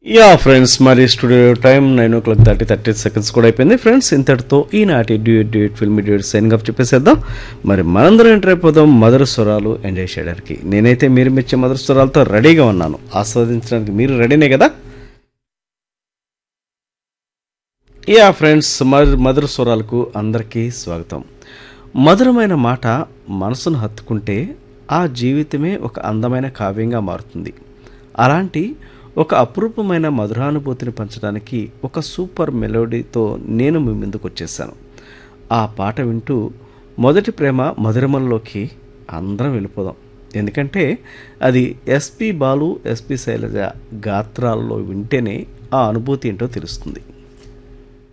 yeah friends మరి studio time nine o'clock thirty thirty seconds కూడా అయిపోయింది friends ఇంతటితో ఈనాటి duet duet film duet sign up చెప్పేసేద్దాం మరి మనందరం ఎంటర్ అయిపోదాం మధుర స్వరాలు ఎంజాయ్ చేయడానికి నేనైతే మీరు మెచ్చే మధుర స్వరాలతో రెడీగా ఉన్నాను ఆస్వాదించడానికి మీరు రెడీనే కదా యా ఫ్రెండ్స్ మధు మధుర స్వరాలకు అందరికీ స్వాగతం మధురమైన మాట మనసును హత్తుకుంటే ఆ జీవితమే ఒక అందమైన కావ్యంగా మారుతుంది అలాంటి ఒక అపురూపమైన మధురానుభూతిని పంచడానికి ఒక సూపర్ మెలోడీతో నేను మీ ముందుకు వచ్చేసాను ఆ పాట వింటూ మొదటి ప్రేమ మధురమల్లోకి అందరం వెళ్ళిపోదాం ఎందుకంటే అది ఎస్పి బాలు ఎస్పి శైలజ గాత్రాల్లో వింటేనే ఆ అనుభూతి ఏంటో తెలుస్తుంది